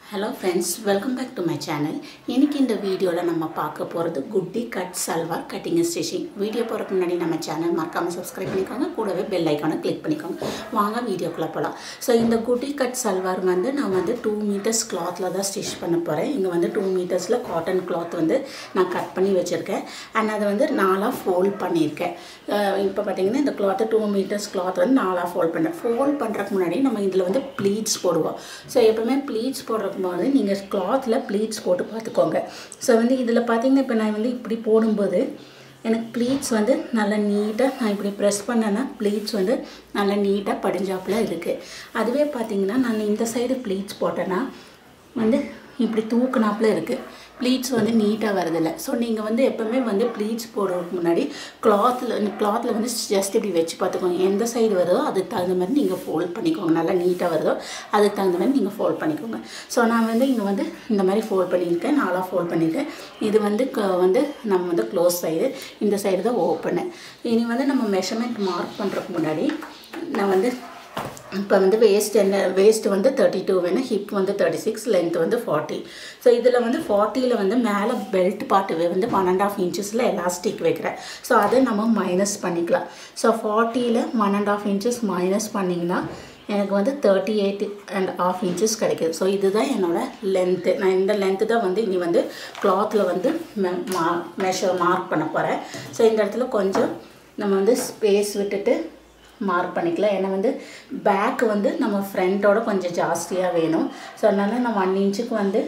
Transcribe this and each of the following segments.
hello friends welcome back to my channel இன்னைக்கு இந்த வீடியோவில் நம்ம பார்க்க போகிறது குட்டி cut salwar cutting stitching video போகிறதுக்கு முன்னாடி நம்ம சேனல் மறக்காமல் சப்ஸ்கிரைப் பண்ணிக்கோங்க கூடவே பெல் ஐக்கானை கிளிக் பண்ணிக்கோங்க வாங்க வீடியோக்குள்ளே போகலாம் ஸோ இந்த குட்டி கட் சல்வார் வந்து நான் வந்து டூ மீட்டர்ஸ் கிளாத்தில் தான் ஸ்டிச் பண்ண போகிறேன் இங்கே வந்து டூ மீட்டர்ஸில் காட்டன் கிளாத் வந்து நான் கட் பண்ணி வச்சுருக்கேன் அண்ட் அதை வந்து நாலாக ஃபோல்ட் பண்ணியிருக்கேன் இப்போ பார்த்தீங்கன்னா இந்த கிளாத்தை டூ மீட்டர்ஸ் கிளாத் வந்து நாலாக ஃபோல்ட் பண்ணுறேன் ஃபோல்ட் பண்ணுறதுக்கு முன்னாடி நம்ம இதில் வந்து ப்ளீட்ஸ் போடுவோம் ஸோ எப்போவுமே ப்ளீட்ஸ் போடுறதுக்கு போது நீங்கள் கிளாத்தில் ப்ளீட்ஸ் போட்டு பார்த்துக்கோங்க ஸோ வந்து இதில் பார்த்தீங்கன்னா இப்போ நான் வந்து இப்படி போடும்போது எனக்கு ப்ளீட்ஸ் வந்து நல்லா நீட்டாக நான் இப்படி ப்ரெஸ் பண்ணேன்னா ப்ளீட்ஸ் வந்து நல்லா நீட்டாக படிஞ்சாப்பில் இருக்குது அதுவே பார்த்தீங்கன்னா நான் இந்த சைடு ப்ளீட்ஸ் போட்டேன்னா வந்து இப்படி தூக்குனாப்புல இருக்குது ப்ளீட்ஸ் வந்து நீட்டாக வரதில்லை ஸோ நீங்கள் வந்து எப்போவுமே வந்து ப்ளீட்ஸ் போடுறதுக்கு முன்னாடி கிளாத்தில் கிளாத்தில் வந்து ஜஸ்ட் இப்படி வச்சு பார்த்துக்கோங்க எந்த சைடு வருதோ அதுக்கு தகுந்த மாதிரி நீங்கள் ஃபோல்ட் பண்ணிக்கோங்க நல்லா நீட்டாக வருதோ அதுக்கு தகுந்த மாதிரி நீங்கள் ஃபோல்ட் பண்ணிக்கோங்க ஸோ நான் வந்து இங்கே வந்து இந்த மாதிரி ஃபோல்ட் பண்ணியிருக்கேன் நாலாக ஃபோல்ட் பண்ணியிருக்கேன் இது வந்து க- வந்து நம்ம வந்து க்ளோஸ் சைடு இந்த சைடு தான் ஓப்பனு இனி வந்து நம்ம மெஷர்மெண்ட் மார்க் பண்ணுறதுக்கு முன்னாடி நான் வந்து இப்போ வந்து வேஸ்ட் என்ன வேஸ்ட் வந்து தேர்ட்டி டூ வேணும் ஹிப் வந்து தேர்ட்டி சிக்ஸ் லென்த் வந்து ஃபார்ட்டி ஸோ இதில் வந்து ஃபார்ட்டியில் வந்து மேலே பெல்ட் பார்ட்டு வந்து ஒன் அண்ட் ஆஃப் இன்ச்சஸில் எலாஸ்டிக் வைக்கிறேன் ஸோ அதை நம்ம மைனஸ் பண்ணிக்கலாம் ஸோ ஃபார்ட்டியில் one and half inches minus பண்ணிங்கன்னா எனக்கு வந்து thirty eight and half inches கிடைக்குது ஸோ இதுதான் என்னோட லென்த்து நான் இந்த லென்த்து தான் வந்து இனி வந்து கிளாத்தில் வந்து மெஷர் மார்க் பண்ண போகிறேன் ஸோ இந்த இடத்துல கொஞ்சம் நம்ம வந்து ஸ்பேஸ் விட்டுட்டு மார்க் பண்ணிக்கலாம் ஏன்னா வந்து பேக் வந்து நம்ம ஃப்ரண்ட்டோட கொஞ்சம் ஜாஸ்தியாக வேணும் ஸோ அதனால் நான் ஒன் இன்ச்சுக்கு வந்து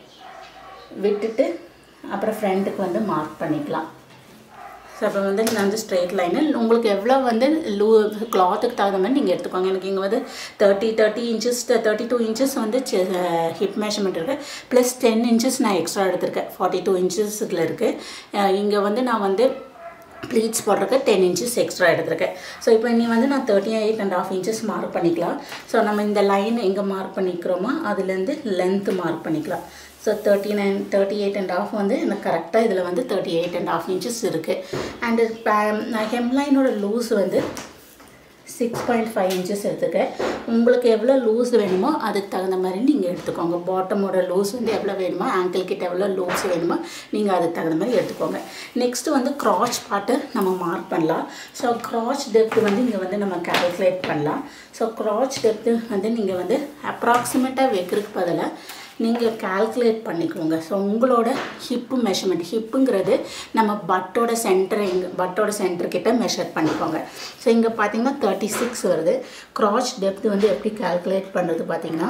விட்டுட்டு அப்புறம் ஃப்ரண்ட்டுக்கு வந்து மார்க் பண்ணிக்கலாம் ஸோ அப்போ வந்து நான் வந்து ஸ்ட்ரெயிட் லைனு உங்களுக்கு எவ்வளோ வந்து லூ கிளாத்துக்கு தகுந்த மாதிரி நீங்கள் எடுத்துக்கோங்க எனக்கு இங்கே வந்து thirty thirty inches thirty two inches வந்து ஹிப் மெஷர்மெண்ட் இருக்குது ப்ளஸ் டென் இன்ச்சஸ் நான் எக்ஸ்ட்ரா எடுத்திருக்கேன் ஃபார்ட்டி டூ இன்ச்சஸ் இதில் இருக்குது இங்கே வந்து நான் வந்து ப்ளீட்ஸ் போடுறதுக்கு டென் இன்ச்சஸ் எக்ஸ்ட்ரா எடுத்திருக்கேன் ஸோ இப்போ நீ வந்து நான் thirty eight and half inches mark பண்ணிக்கலாம் ஸோ நம்ம இந்த லைன் எங்கே மார்க் பண்ணிக்கிறோமோ அதுலேருந்து லென்த்து மார்க் பண்ணிக்கலாம் so thirty nine thirty eight and half வந்து எனக்கு கரெக்டாக இதில் வந்து thirty eight and half inches இருக்குது அண்டு ஹெம்லைனோட லூஸ் வந்து சிக்ஸ் பாயிண்ட் ஃபைவ் இன்ச்சஸ் எடுத்துக்கேன் உங்களுக்கு எவ்வளோ லூஸ் வேணுமோ அதுக்கு தகுந்த மாதிரி நீங்கள் எடுத்துக்கோங்க பாட்டமோட லூஸ் வந்து எவ்வளோ வேணுமோ ஆங்கிள் கிட்ட எவ்வளோ லூஸ் வேணுமோ நீங்கள் அதுக்கு தகுந்த மாதிரி எடுத்துக்கோங்க நெக்ஸ்ட்டு வந்து க்ராச் பார்ட்டு நம்ம மார்க் பண்ணலாம் ஸோ க்ராச் டெப்த் வந்து இங்கே வந்து நம்ம கால்குலேட் பண்ணலாம் ஸோ க்ராச் டெப்த்து வந்து நீங்கள் வந்து அப்ராக்சிமேட்டாக வைக்கிறதுக்கு பதிலாக நீங்கள் கால்குலேட் பண்ணிக்கோங்க ஸோ உங்களோட ஹிப்பு மெஷர்மெண்ட் ஹிப்புங்கிறது நம்ம பட்டோட சென்டர் எங்கே பட்டோட சென்டர் கிட்ட மெஷர் பண்ணிக்கோங்க ஸோ இங்கே பார்த்தீங்கன்னா தேர்ட்டி சிக்ஸ் வருது க்ராச் டெப்த் வந்து எப்படி கால்குலேட் பண்ணுறது பார்த்தீங்கன்னா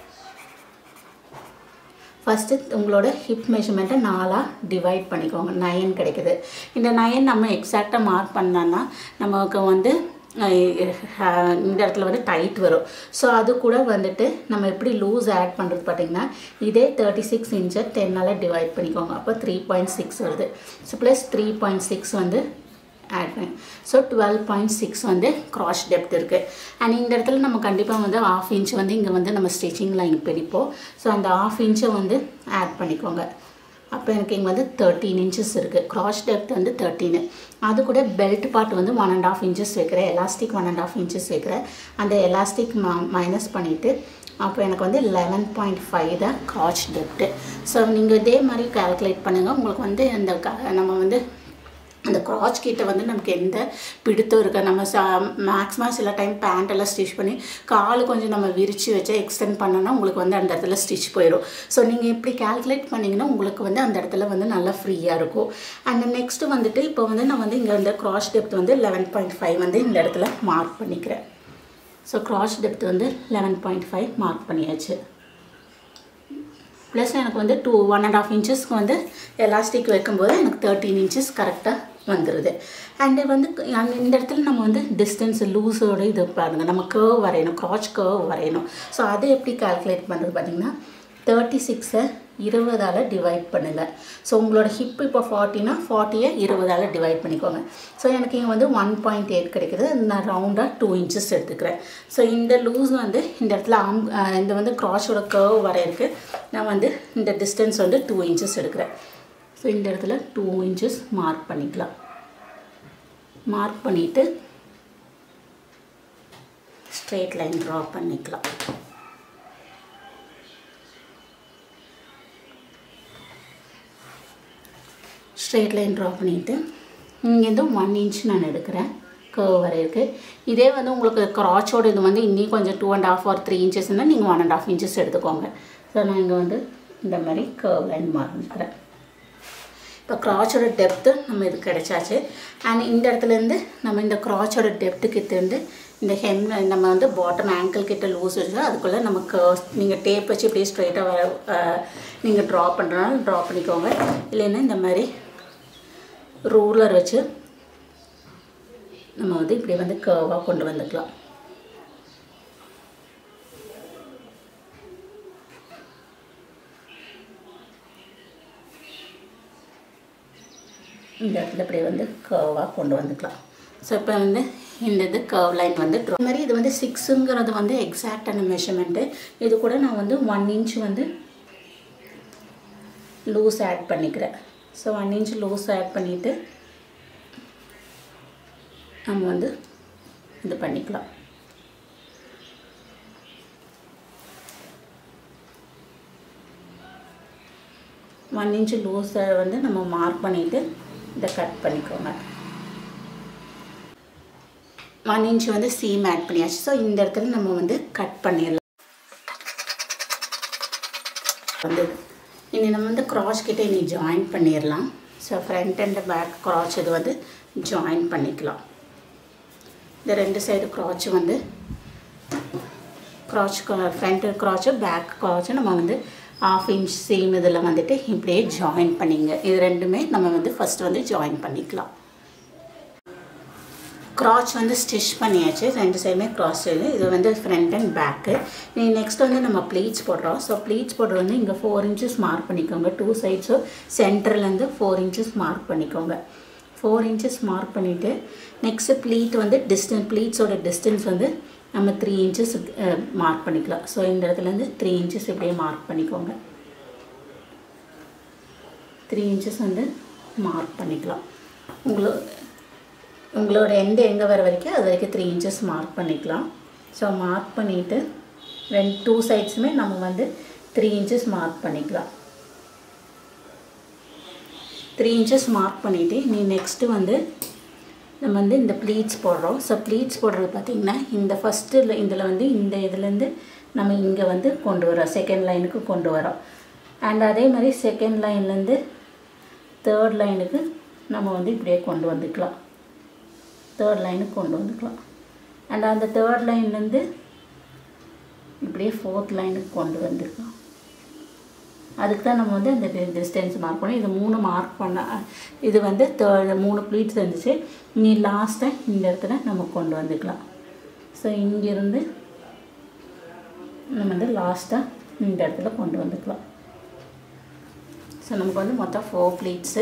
ஃபஸ்ட்டு உங்களோட ஹிப் மெஷர்மெண்ட்டை நாலாக டிவைட் பண்ணிக்கோங்க நயன் கிடைக்குது இந்த நயன் நம்ம எக்ஸாக்டாக மார்க் பண்ணோன்னா நமக்கு வந்து அஹ், இந்த இடத்துல வந்து டைட் வரும் ஸோ அது கூட வந்துட்டு நம்ம எப்படி லூஸ் ஆட் பண்ணுறது பார்த்தீங்கன்னா இதே தேர்ட்டி சிக்ஸ் இன்ச்சை டென்னால் டிவைட் பண்ணிக்கோங்க அப்போ த்ரீ பாயிண்ட் சிக்ஸ் வருது so plus three point six வந்து ஆட் பண்ணி ஸோ டுவெல் பாயிண்ட் சிக்ஸ் வந்து கிராஸ் டெப்த் இருக்குது அண்ட் இந்த இடத்துல நம்ம கண்டிப்பாக வந்து ஆஃப் இன்ச் வந்து இங்கே வந்து நம்ம ஸ்டிச்சிங் லைன் பிடிப்போம் ஸோ அந்த ஆஃப் இன்ச்சை வந்து ஆட் பண்ணிக்கோங்க அப்போ எனக்கு இங்கே வந்து தேர்ட்டீன் இன்ச்சஸ் இருக்குது கிராஸ் டெப்த் வந்து தேர்ட்டீனு அது கூட பெல்ட் பார்ட் வந்து ஒன் அண்ட் ஆஃப் இன்ச்சஸ் வைக்கிறேன் elastic one and half inches வைக்கிறேன் அந்த எலாஸ்டிக் மைனஸ் பண்ணிவிட்டு அப்போ எனக்கு வந்து லெவன் பாயிண்ட் ஃபைவ் தான் கிராச் டெப்த்து ஸோ நீங்கள் இதே மாதிரி கால்குலேட் பண்ணுங்கள் உங்களுக்கு வந்து இந்த க- நம்ம வந்து அந்த க்ராச் கிட்ட வந்து நமக்கு எந்த பிடித்தம் இருக்கா நம்ம சா மேக்ஸிமம் சில டைம் பேண்ட் எல்லாம் ஸ்டிச் பண்ணி கால் கொஞ்சம் நம்ம விரித்து வச்சா எக்ஸ்டெண்ட் பண்ணோன்னா உங்களுக்கு வந்து அந்த இடத்துல ஸ்டிச் போயிடும் ஸோ நீங்கள் இப்படி கால்குலேட் பண்ணிங்கன்னா உங்களுக்கு வந்து அந்த இடத்துல வந்து நல்லா ஃப்ரீயாக இருக்கும் அண்ட் நெக்ஸ்ட்டு வந்துட்டு இப்போ வந்து நான் வந்து இங்கே வந்து க்ராச் டெப்த் வந்து லெவன் பாயிண்ட் ஃபைவ் வந்து இந்த இடத்துல மார்க் பண்ணிக்கிறேன் ஸோ க்ராச் டெப்த் வந்து லெவன் பாயிண்ட் ஃபைவ் மார்க் பண்ணியாச்சு ப்ளஸ் எனக்கு வந்து டூ ஒன் அண்ட் ஆஃப் இன்ச்சஸ்க்கு வந்து எலாஸ்டிக் வைக்கும்போது எனக்கு தேர்ட்டீன் இன்ச்சஸ் கரெக்டாக வந்துடுது அண்டு வந்து அந்த இந்த இடத்துல நம்ம வந்து டிஸ்டன்ஸ் லூஸோட இது பாருங்கள் நம்ம கேர்வ் வரையணும் க்ராச் கேர்வ் வரையணும் ஸோ அதை எப்படி கால்குலேட் பண்ணுறது பார்த்தீங்கன்னா தேர்ட்டி சிக்ஸை இருபதால் டிவைட் பண்ணுங்கள் ஸோ உங்களோட ஹிப் இப்போ ஃபார்ட்டினா ஃபார்ட்டியை இருபதால் டிவைட் பண்ணிக்கோங்க ஸோ எனக்கு இங்கே வந்து ஒன் பாயிண்ட் எயிட் கிடைக்குது நான் ரவுண்டாக டூ இன்ச்சஸ் எடுத்துக்கிறேன் ஸோ இந்த லூஸ் வந்து இந்த இடத்துல ஆம் அஹ் இந்த வந்து க்ராஸோட கர்வ் வரையிருக்கு நான் வந்து இந்த டிஸ்டன்ஸ் வந்து டூ இன்ச்சஸ் எடுக்கிறேன் ஸோ இந்த இடத்துல டூ இன்ச்சஸ் மார்க் பண்ணிக்கலாம் மார்க் பண்ணிவிட்டு ஸ்ட்ரெயிட் லைன் ட்ரா பண்ணிக்கலாம் ஸ்ட்ரெயிட் லைன் ட்ரா பண்ணிவிட்டு இங்கேருந்து ஒன் இன்ச் நான் எடுக்கிறேன் கர்வ் வரையிருக்கு இதே வந்து உங்களுக்கு க்ராச்சோட இது வந்து இன்னும் கொஞ்சம் two and half or three இன்ச்சஸ்னால் நீங்கள் ஒன் அண்ட் ஆஃப் இன்ச்சஸ் எடுத்துக்கோங்க ஸோ நான் இங்கே வந்து இந்த மாதிரி கர்வ் லைன் மாறிக்கிறேன் இப்போ க்ராச்சோட டெப்த்து நம்ம இது கிடைச்சாச்சு அண்ட் இந்த இடத்துலேருந்து நம்ம இந்த க்ராச்சோட டெப்த்துக்கு இருந்து இந்த ஹெம் நம்ம வந்து பாட்டம் ஆங்கிள் கிட்ட லூஸ் வச்சு அதுக்குள்ளே நம்ம கர்ஸ் நீங்கள் டேப் வச்சு இப்படியே ஸ்ட்ரைட்டாக வர நீங்கள் ட்ரா பண்ணுறனால ட்ரா பண்ணிக்கோங்க இல்லைன்னா இந்த மாதிரி ரூலர் வச்சு நம்ம வந்து இப்படி வந்து கர்வாக கொண்டு வந்துக்கலாம் இந்த இடத்துல இப்படி வந்து கர்வாக கொண்டு வந்துக்கலாம் ஸோ இப்போ வந்து இந்த இது கர்வ் லைன் வந்து ட்ரா மாதிரி இது வந்து சிக்ஸுங்கிறது வந்து எக்ஸாக்டான மெஷர்மெண்ட்டு இது கூட நான் வந்து ஒன் இன்ச் வந்து லூஸ் ஆட் பண்ணிக்கிறேன் so one inch loose add பண்ணிவிட்டு நம்ம வந்து இது பண்ணிக்கலாம் ஒன் இன்ச் லூஸை வந்து நம்ம மார்க் பண்ணிவிட்டு இதை கட் பண்ணிக்கோங்க ஒன் இன்ச் வந்து சீம் ஆட் பண்ணியாச்சு ஸோ இந்த இடத்துல நம்ம வந்து கட் பண்ணிடலாம் வந்து இனி நம்ம வந்து க்ராச் கிட்டே இனி ஜாயின் பண்ணிடலாம் so front and back crotch இது வந்து ஜாயின் பண்ணிக்கலாம் இந்த ரெண்டு சைடு க்ராச் வந்து crotch front crotch back crotch நம்ம வந்து ஆஃப் இன்ச் சீம் இதில் வந்துட்டு இப்படியே ஜாயின் பண்ணிங்க இது ரெண்டுமே நம்ம வந்து ஃபஸ்ட் வந்து ஜாயின் பண்ணிக்கலாம் க்ராச் வந்து ஸ்டிச் பண்ணியாச்சு ரெண்டு சைடுமே க்ராஸ் இது வந்து ஃப்ரண்ட் அண்ட் பேக்கு நீ நெக்ஸ்ட் வந்து நம்ம ப்ளீட்ஸ் போடுறோம் ஸோ ப்ளீட்ஸ் போடுறது வந்து இங்கே ஃபோர் இன்ச்சஸ் மார்க் பண்ணிக்கோங்க டூ சைட்ஸும் சென்டர்லேருந்து ஃபோர் இன்ச்சஸ் மார்க் பண்ணிக்கோங்க ஃபோர் இன்ச்சஸ் மார்க் பண்ணிவிட்டு நெக்ஸ்ட்டு ப்ளீட் வந்து டிஸ்டன்ஸ் ப்ளீட்ஸோட டிஸ்டன்ஸ் வந்து நம்ம த்ரீ இன்ச்சஸ் மார்க் பண்ணிக்கலாம் ஸோ இந்த இடத்துலேருந்து த்ரீ இன்ச்சஸ் இப்படியே மார்க் பண்ணிக்கோங்க த்ரீ இன்ச்சஸ் வந்து மார்க் பண்ணிக்கலாம் உங்களோ உங்களோட எந்த எங்கே வர வரைக்கும் அது வரைக்கும் த்ரீ இன்ச்சஸ் மார்க் பண்ணிக்கலாம் ஸோ மார்க் பண்ணிவிட்டு ரெண்டு டூ சைட்ஸுமே நம்ம வந்து த்ரீ இன்ச்சஸ் மார்க் பண்ணிக்கலாம் த்ரீ இன்ச்சஸ் மார்க் பண்ணிவிட்டு நீ நெக்ஸ்ட்டு வந்து நம்ம வந்து இந்த ப்ளீட்ஸ் போடுறோம் ஸோ ப்ளீட்ஸ் போடுறது பார்த்திங்கன்னா இந்த ஃபஸ்ட்டு இதில் வந்து இந்த இதுலேருந்து நம்ம இங்கே வந்து கொண்டு வரோம் செகண்ட் லைனுக்கு கொண்டு வரோம் அண்ட் அதே மாதிரி செகண்ட் லைன்லேருந்து தேர்ட் லைனுக்கு நம்ம வந்து இப்படியே கொண்டு வந்துக்கலாம் தேர்ட் லைனுக்கு கொண்டு வந்துக்கலாம் அண்ட் அந்த தேர்ட் லைன்லேருந்து இப்படியே ஃபோர்த் லைனுக்கு கொண்டு வந்துருக்கலாம் அதுக்கு தான் நம்ம வந்து அந்த டிஸ்டன்ஸ் மார்க் பண்ணோம் இது மூணு மார்க் பண்ண இது வந்து தேர்ட் மூணு ப்ளீட்ஸ் இருந்துச்சு நீ லாஸ்ட்டாக இந்த இடத்துல நம்ம கொண்டு வந்துக்கலாம் ஸோ இங்கேருந்து நம்ம வந்து லாஸ்ட்டாக இந்த இடத்துல கொண்டு வந்துக்கலாம் ஸோ நமக்கு வந்து மொத்தம் ஃபோர் ப்ளீட்ஸு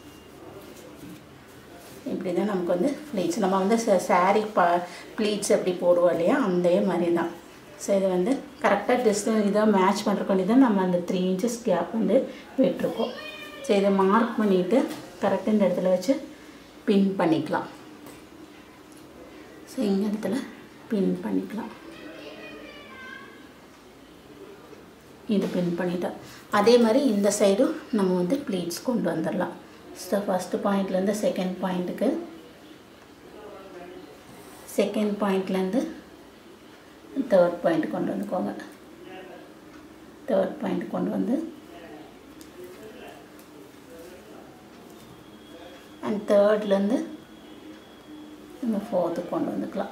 இப்படி தான் நமக்கு வந்து ப்ளீட்ஸ் நம்ம வந்து சாரீ ப ப்ளீட்ஸ் எப்படி போடுவோம் இல்லையா அதே மாதிரி தான் ஸோ இது வந்து கரெக்டாக டிஸ்டன்ஸ் இதாக மேட்ச் பண்ணுறக்கு தான் நம்ம அந்த த்ரீ இன்ச்சஸ் கேப் வந்து விட்டுருக்கோம் ஸோ இதை மார்க் பண்ணிவிட்டு கரெக்டாக இந்த இடத்துல வச்சு பின் பண்ணிக்கலாம் ஸோ இந்த இடத்துல பின் பண்ணிக்கலாம் இது பின் பண்ணிட்டோம் அதே மாதிரி இந்த சைடும் நம்ம வந்து ப்ளீட்ஸ் கொண்டு வந்துடலாம் ஸோ ஃபஸ்ட்டு பாயிண்ட்லேருந்து செகண்ட் பாயிண்ட்டுக்கு செகண்ட் பாயிண்ட்லேருந்து தேர்ட் பாயிண்ட் கொண்டு வந்துக்கோங்க தேர்ட் பாயிண்ட் கொண்டு வந்து அண்ட் தேர்ட்லேருந்து நம்ம ஃபோர்த்துக்கு கொண்டு வந்துக்கலாம்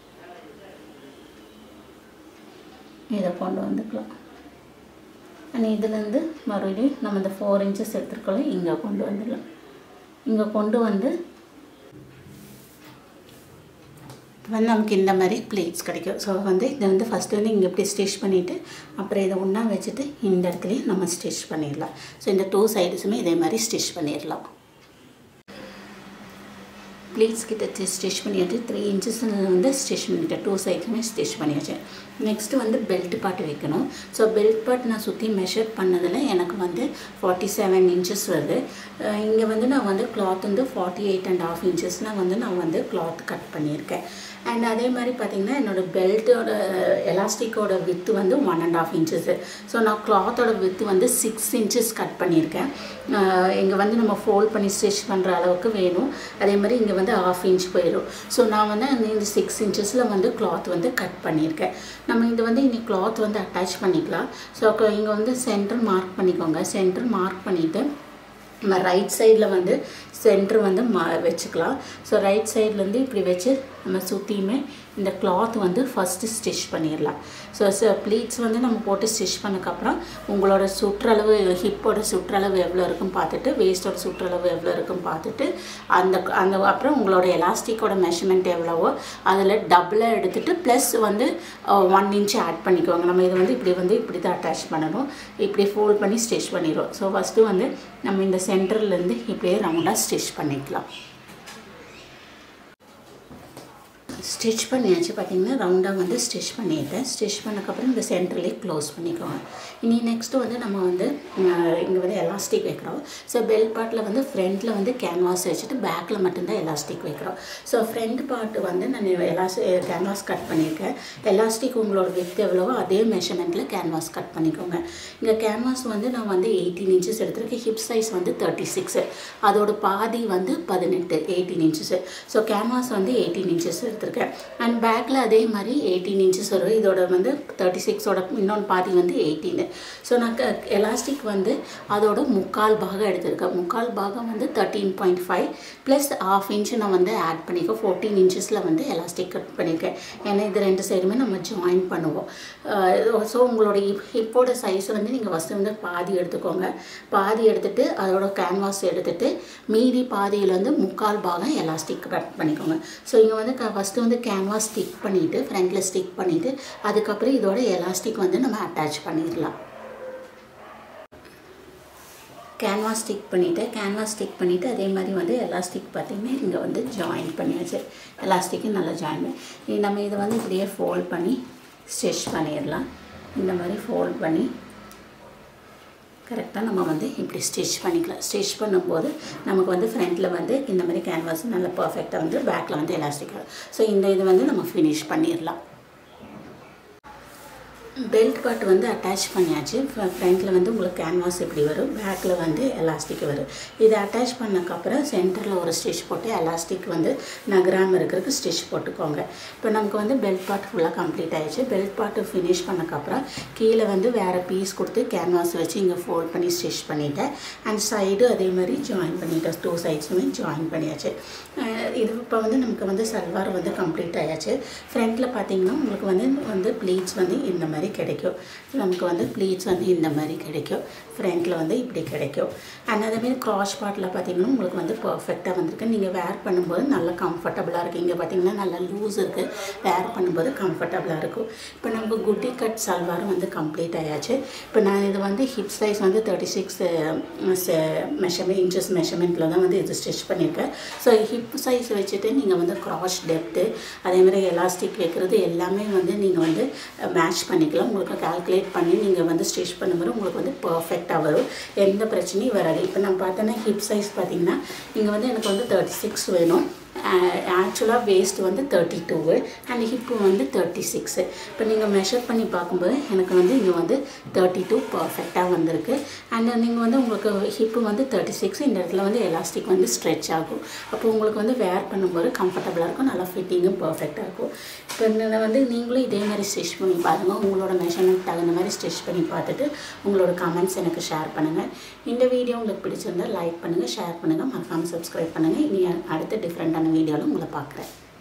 இதை கொண்டு வந்துக்கலாம் அண்ட் இதுலேருந்து மறுபடியும் நம்ம இந்த ஃபோர் இன்ச்சஸ் எடுத்துருக்கோம் இங்கே கொண்டு வந்துடலாம் இங்கே கொண்டு வந்து வந்து நமக்கு இந்த மாதிரி பிளேட்ஸ் கிடைக்கும் ஸோ வந்து இதை வந்து ஃபஸ்ட்டு வந்து இங்கே இப்படி ஸ்டிச் பண்ணிவிட்டு அப்புறம் இதை ஒன்றா வச்சுட்டு இந்த இடத்துலையும் நம்ம ஸ்டிச் பண்ணிடலாம் ஸோ இந்த டூ சைடுஸுமே இதே மாதிரி ஸ்டிச் பண்ணிடலாம் ப்ளீட்ஸ் கிட்ட ஸ்டிச் பண்ணியாச்சு த்ரீ இன்ச்சஸ் வந்து ஸ்டிச் பண்ணிட்டேன் டூ சைட்ஸுமே ஸ்டிச் பண்ணியாச்சு நெக்ஸ்ட்டு வந்து பெல்ட் பார்ட் வைக்கணும் ஸோ பெல்ட் பார்ட் நான் சுற்றி மெஷர் பண்ணதில் எனக்கு வந்து ஃபார்ட்டி செவன் இன்ச்சஸ் வருது இங்கே வந்து நான் வந்து கிளாத் வந்து ஃபார்ட்டி எயிட் அண்ட் ஆஃப் இன்ச்சஸில் வந்து நான் வந்து கிளாத் கட் பண்ணியிருக்கேன் அண்ட் அதே மாதிரி பார்த்திங்கன்னா என்னோடய பெல்ட்டோட எலாஸ்டிக்கோட வித்து வந்து one and half inches so நான் கிளாத்தோட வித்து வந்து சிக்ஸ் இன்ச்சஸ் கட் பண்ணியிருக்கேன் இங்கே வந்து நம்ம ஃபோல்ட் பண்ணி ஸ்டிச் பண்ணுற அளவுக்கு வேணும் அதே மாதிரி இங்கே வந்து ஆஃப் இன்ச் போயிடும் ஸோ நான் வந்து இந்த சிக்ஸ் இன்ச்சஸில் வந்து கிளாத் வந்து கட் பண்ணியிருக்கேன் நம்ம இது வந்து இனி கிளாத் வந்து அட்டாச் பண்ணிக்கலாம் ஸோ இங்கே வந்து சென்டர் மார்க் பண்ணிக்கோங்க சென்டர் மார்க் பண்ணிவிட்டு நம்ம ரைட் சைடில் வந்து சென்டர் வந்து மா வச்சுக்கலாம் ஸோ ரைட் சைட்லேருந்து இப்படி வச்சு நம்ம சுற்றியுமே இந்த கிளாத் வந்து ஃபஸ்ட்டு ஸ்டிச் பண்ணிடலாம் ஸோ ஸோ ப்ளீட்ஸ் வந்து நம்ம போட்டு ஸ்டிச் பண்ணக்கப்புறம் உங்களோட சுற்றளவு ஹிப்போட சுற்றளவு எவ்வளோ இருக்குன்னு பார்த்துட்டு வேஸ்ட்டோட சுற்றளவு எவ்வளோ இருக்குன்னு பார்த்துட்டு அந்த அந்த அப்புறம் உங்களோட எலாஸ்டிக்கோட மெஷர்மெண்ட் எவ்வளவோ அதில் டபுளாக எடுத்துகிட்டு ப்ளஸ் வந்து ஒன் இன்ச் ஆட் பண்ணிக்கோங்க நம்ம இதை வந்து இப்படி வந்து இப்படி தான் அட்டாச் பண்ணணும் இப்படி ஃபோல்ட் பண்ணி ஸ்டிச் பண்ணிடுவோம் ஸோ ஃபஸ்ட்டு வந்து நம்ம இந்த சென்டர்லேருந்து இப்படியே ரவுண்டாக ஸ்டிச் பண்ணிக்கலாம் ஸ்டிச் பண்ணியாச்சு பார்த்தீங்கன்னா ரவுண்டாக வந்து ஸ்டிச் பண்ணிட்டேன் ஸ்டிச் பண்ணக்கப்புறம் இந்த சென்டர்லேயே க்ளோஸ் பண்ணிக்கோங்க இனி நெக்ஸ்ட்டு வந்து நம்ம வந்து இங்கே வந்து எலாஸ்டிக் வைக்கிறோம் ஸோ பெல்ட் பார்ட்டில் வந்து ஃப்ரண்ட்டில் வந்து கேன்வாஸ் வச்சுட்டு பேக்கில் மட்டும்தான் எலாஸ்டிக் வைக்கிறோம் ஸோ ஃப்ரண்ட் பார்ட் வந்து நான் எலாஸ் கேன்வாஸ் கட் பண்ணியிருக்கேன் எலாஸ்டிக் உங்களோட வித் எவ்வளவோ அதே மெஷர்மெண்ட்டில் கேன்வாஸ் கட் பண்ணிக்கோங்க இங்கே கேன்வாஸ் வந்து நான் வந்து எயிட்டீன் இன்ச்சஸ் எடுத்திருக்கேன் ஹிப் சைஸ் வந்து தேர்ட்டி சிக்ஸு அதோட பாதி வந்து பதினெட்டு எயிட்டீன் இன்ச்சஸு ஸோ கேன்வாஸ் வந்து எயிட்டீன் இன்ச்சஸ் எடுத்திருக்கேன் அண்ட் பேக்கில் அதே மாதிரி எயிட்டீன் இன்ச்சஸ் வரும் இதோட வந்து தேர்ட்டி சிக்ஸோட இன்னொன்று பாதி வந்து எயிட்டீனு ஸோ நான் எலாஸ்டிக் வந்து அதோட முக்கால் பாகம் எடுத்திருக்கேன் முக்கால் பாகம் வந்து thirteen point five plus half inch நான் வந்து ஆட் பண்ணிக்கோ ஃபோர்டீன் இன்ச்சஸில் வந்து எலாஸ்டிக் கட் பண்ணியிருக்கேன் ஏன்னா இது ரெண்டு சைடுமே நம்ம ஜாயின் பண்ணுவோம் ஸோ உங்களோட ஹிப் ஹிப்போட சைஸ் வந்து நீங்கள் ஃபஸ்ட்டு வந்து பாதி எடுத்துக்கோங்க பாதி எடுத்துகிட்டு அதோட கேன்வாஸ் எடுத்துகிட்டு மீதி பாதியில் வந்து முக்கால் பாகம் எலாஸ்டிக் கட் பண்ணிக்கோங்க ஸோ இங்கே வந்து ஃபஸ்ட்டு வந்து கேன்வாஸ் ஸ்டிக் பண்ணிவிட்டு ஃப்ரண்ட்டில் ஸ்டிக் பண்ணிவிட்டு அதுக்கப்புறம் இதோட எலாஸ்டிக் வந்து நம்ம அட்டாச் பண்ணிடலாம் கேன்வாஸ் ஸ்டிக் பண்ணிவிட்டு கேன்வாஸ் ஸ்டிக் பண்ணிவிட்டு அதே மாதிரி வந்து எலாஸ்டிக் பார்த்திங்கன்னா இங்கே வந்து ஜாயின் பண்ணியாச்சு எலாஸ்டிக்கு நல்லா ஜாயின் பண்ணி நம்ம இதை வந்து இப்படியே ஃபோல்ட் பண்ணி ஸ்டிச் பண்ணிடலாம் இந்த மாதிரி ஃபோல்ட் பண்ணி கரெக்டாக நம்ம வந்து இப்படி ஸ்டிச் பண்ணிக்கலாம் ஸ்டிச் பண்ணும்போது நமக்கு வந்து ஃப்ரண்ட்டில் வந்து இந்த மாதிரி கேன்வாஸ் நல்லா பர்ஃபெக்டாக வந்து பேக்கில் வந்து எலாஸ்டிக் ஸோ இந்த இது வந்து நம்ம ஃபினிஷ் பண்ணிடலாம் பெல்ட் பார்ட் வந்து அட்டாச் பண்ணியாச்சு ஃப்ரண்ட்டில் வந்து உங்களுக்கு கேன்வாஸ் இப்படி வரும் பேக்கில் வந்து எலாஸ்டிக் வரும் இதை அட்டாச் பண்ணக்கப்புறம் சென்டரில் ஒரு ஸ்டிச் போட்டு எலாஸ்டிக் வந்து நகராமல் இருக்கிறதுக்கு ஸ்டிச் போட்டுக்கோங்க இப்போ நமக்கு வந்து பெல்ட் பார்ட் ஃபுல்லாக கம்ப்ளீட் ஆயிடுச்சு பெல்ட் பார்ட்டு ஃபினிஷ் பண்ணக்கப்புறம் கீழே வந்து வேறு பீஸ் கொடுத்து கேன்வாஸ் வச்சு இங்கே ஃபோல்ட் பண்ணி ஸ்டிச் பண்ணிட்டேன் அண்ட் சைடு அதே மாதிரி ஜாயின் பண்ணிட்டேன் டூ சைட்ஸுமே ஜாயின் பண்ணியாச்சு இது இப்போ வந்து நமக்கு வந்து சல்வார் வந்து கம்ப்ளீட் ஆயாச்சு ஃப்ரண்ட்டில் பார்த்தீங்கன்னா உங்களுக்கு வந்து வந்து ப்ளீட்ஸ் வந்து இந்த மாதிரி கிடைக்கும் நமக்கு வந்து ப்ளீட்ஸ் வந்து இந்த மாதிரி கிடைக்கும் ஃப்ரண்ட்டில் வந்து இப்படி கிடைக்கும் அண்ட் அதேமாரி க்ராஷ் பார்ட்டில் பார்த்தீங்கன்னா உங்களுக்கு வந்து பர்ஃபெக்டாக வந்திருக்கு நீங்கள் வேர் பண்ணும்போது நல்லா கம்ஃபர்டபுளாக இருக்குது இங்கே பார்த்தீங்கன்னா நல்லா லூஸ் இருக்குது வேர் பண்ணும்போது கம்ஃபர்டபுளாக இருக்கும் இப்போ நமக்கு குட்டி கட் சல்வாரும் வந்து கம்ப்ளீட் ஆயாச்சு இப்போ நான் இது வந்து ஹிப் சைஸ் வந்து தேர்ட்டி சிக்ஸ் மெஷர்மெண்ட் இன்ச்சஸ் மெஷர்மெண்ட்டில் தான் வந்து இது ஸ்டிச் பண்ணியிருக்கேன் ஸோ ஹிப் சைஸ் வச்சுட்டு நீங்கள் வந்து க்ராஷ் டெப்த்து அதேமாதிரி எலாஸ்டிக் வைக்கிறது எல்லாமே வந்து நீங்கள் வந்து மேட்ச் பண்ணிக்கலாம் உங்களுக்கு கால்குலேட் பண்ணி நீங்கள் வந்து ஸ்டிச் பண்ணும்போது உங்களுக்கு வந்து பர்ஃபெக்டாக வரும் எந்த பிரச்சனையும் வராது இப்போ நான் பார்த்தேன்னா ஹிப் சைஸ் பார்த்தீங்கன்னா இங்கே வந்து எனக்கு வந்து தேர்ட்டி சிக்ஸ் வேணும் ஆக்சுவலாக வேஸ்ட் வந்து தேர்ட்டி டூவு அண்ட் ஹிப்பு வந்து தேர்ட்டி சிக்ஸு இப்போ நீங்கள் மெஷர் பண்ணி பார்க்கும்போது எனக்கு வந்து இங்கே வந்து தேர்ட்டி டூ பர்ஃபெக்டாக வந்திருக்கு அண்ட் நீங்கள் வந்து உங்களுக்கு ஹிப்பு வந்து தேர்ட்டி சிக்ஸ் இந்த இடத்துல வந்து எலாஸ்டிக் வந்து ஸ்ட்ரெச் ஆகும் அப்போ உங்களுக்கு வந்து வேர் பண்ணும்போது கம்ஃபர்டபுளாக இருக்கும் நல்லா ஃபிட்டிங்கும் பர்ஃபெக்டாக இருக்கும் இப்போ இந்த வந்து நீங்களும் இதே மாதிரி ஸ்டிச் பண்ணி பாருங்கள் உங்களோட மெஷர்மெண்ட் தகுந்த மாதிரி ஸ்டிச் பண்ணி பார்த்துட்டு உங்களோட கமெண்ட்ஸ் எனக்கு ஷேர் பண்ணுங்கள் இந்த வீடியோ உங்களுக்கு பிடிச்சிருந்தால் லைக் பண்ணுங்கள் ஷேர் பண்ணுங்கள் மறக்காமல் சப்ஸ்கிரைப் பண்ணுங்கள் இனி அடுத்த டிஃப்ரெண்ட்டான வீடியோவில் உங்களை பார்க்குறேன்